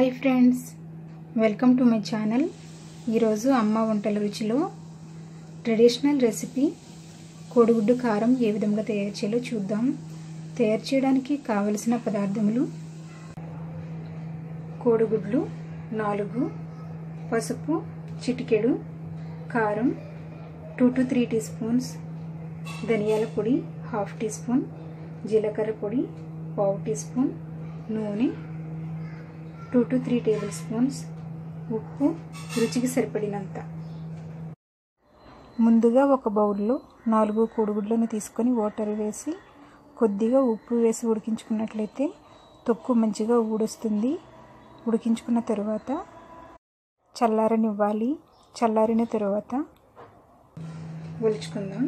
hi friends welcome to my channel ఈరోజు అమ్మ వంటల రుచిలో ట్రెడిషనల్ రెసిపీ కోడిగుడ్డు కారం ఏ విధంగా తయారు చేయాలో చూద్దాం తయారు చేయడానికి కావలసిన పదార్థములు కోడిగుడ్లు నాలుగు పసుపు చిటికెడు కారం two to three teaspoons ధనియాల పొడి హాఫ్ టీ స్పూన్ జీలకర్ర పొడి పావు టీ స్పూన్ నూనె two to three tablespoons ఉప్పు రుచికి సరిపడినంత ముందుగా ఒక బౌల్లో నాలుగు కోడిగుడ్లను తీసుకొని వాటర్ వేసి కొద్దిగా ఉప్పు వేసి ఉడికించుకున్నట్లయితే తొక్కు మంచిగా ఊడొస్తుంది ఉడికించుకున్న తర్వాత చల్లారనివ్వాలి చల్లారిన తర్వాత ఒలుచుకుందాం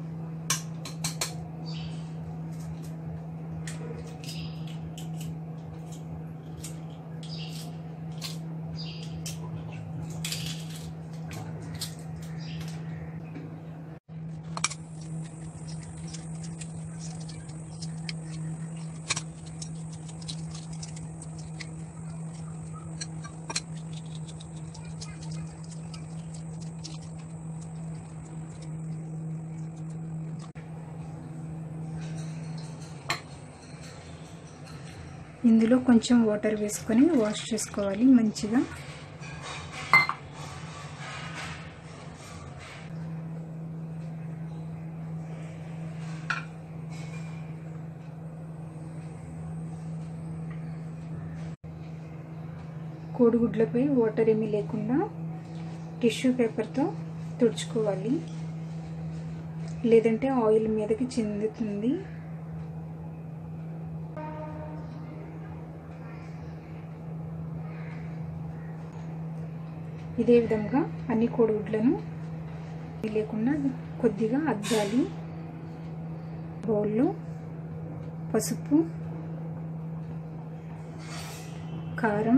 ఇందులో కొంచెం వాటర్ వేసుకొని వాష్ చేసుకోవాలి మంచిగా కోడిగుడ్లపై వాటర్ ఏమీ లేకుండా టిష్యూ పేపర్తో తుడుచుకోవాలి లేదంటే ఆయిల్ మీదకి చెందుతుంది ఇదే విధంగా అన్ని కోడిగుడ్లను లేకుండా కొద్దిగా అద్దాలి బౌల్లో పసుపు కారం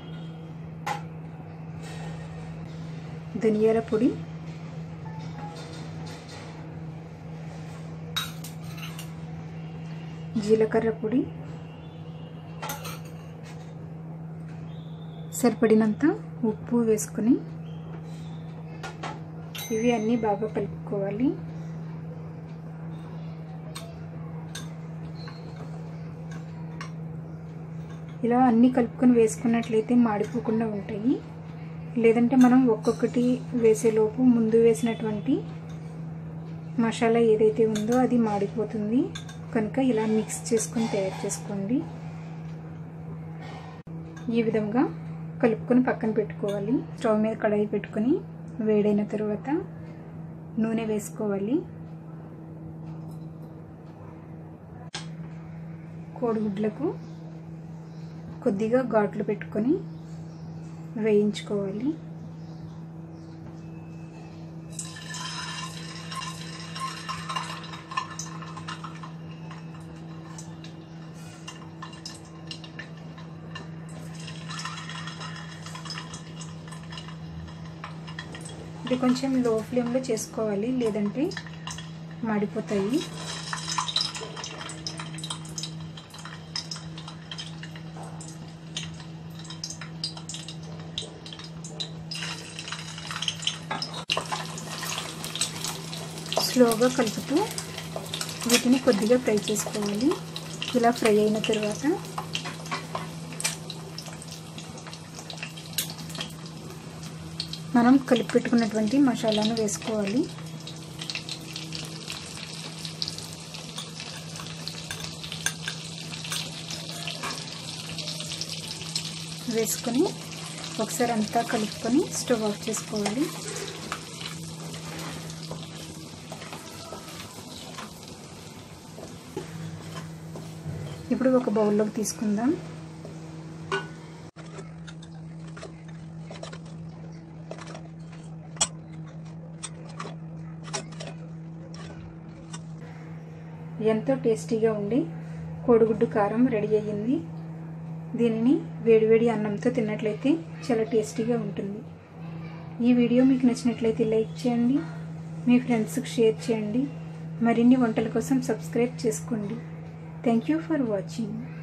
ధనియాల పొడి జీలకర్ర పొడి సరిపడినంత ఉప్పు వేసుకొని ఇవి అన్నీ బాగా కలుపుకోవాలి ఇలా అన్నీ కలుపుకొని వేసుకున్నట్లయితే మాడిపోకుండా ఉంటాయి లేదంటే మనం ఒక్కొక్కటి వేసేలోపు ముందు వేసినటువంటి మసాలా ఏదైతే ఉందో అది మాడిపోతుంది కనుక ఇలా మిక్స్ చేసుకొని తయారు చేసుకోండి ఈ విధంగా కలుపుకొని పక్కన పెట్టుకోవాలి స్టవ్ మీద కడాయి పెట్టుకొని వేడైన తర్వాత నూనె వేసుకోవాలి కోడిగుడ్లకు కొద్దిగా ఘాట్లు పెట్టుకొని వేయించుకోవాలి ఇది కొంచెం లో ఫ్లేమ్లో చేసుకోవాలి లేదంటే మాడిపోతాయి స్లోగా కలుపుతూ వీటిని కొద్దిగా ఫ్రై చేసుకోవాలి ఇలా ఫ్రై అయిన తర్వాత మనం కలిపి పెట్టుకున్నటువంటి మసాలాను వేసుకోవాలి వేసుకొని ఒకసారి అంతా కలుపుకొని స్టవ్ ఆఫ్ చేసుకోవాలి ఇప్పుడు ఒక బౌల్లోకి తీసుకుందాం ఎంతో టేస్టీగా ఉండి కోడిగుడ్డు కారం రెడీ అయ్యింది దీనిని వేడివేడి అన్నంతో తిన్నట్లయితే చాలా టేస్టీగా ఉంటుంది ఈ వీడియో మీకు నచ్చినట్లయితే లైక్ చేయండి మీ ఫ్రెండ్స్కి షేర్ చేయండి మరిన్ని వంటల కోసం సబ్స్క్రైబ్ చేసుకోండి థ్యాంక్ యూ ఫర్ వాచింగ్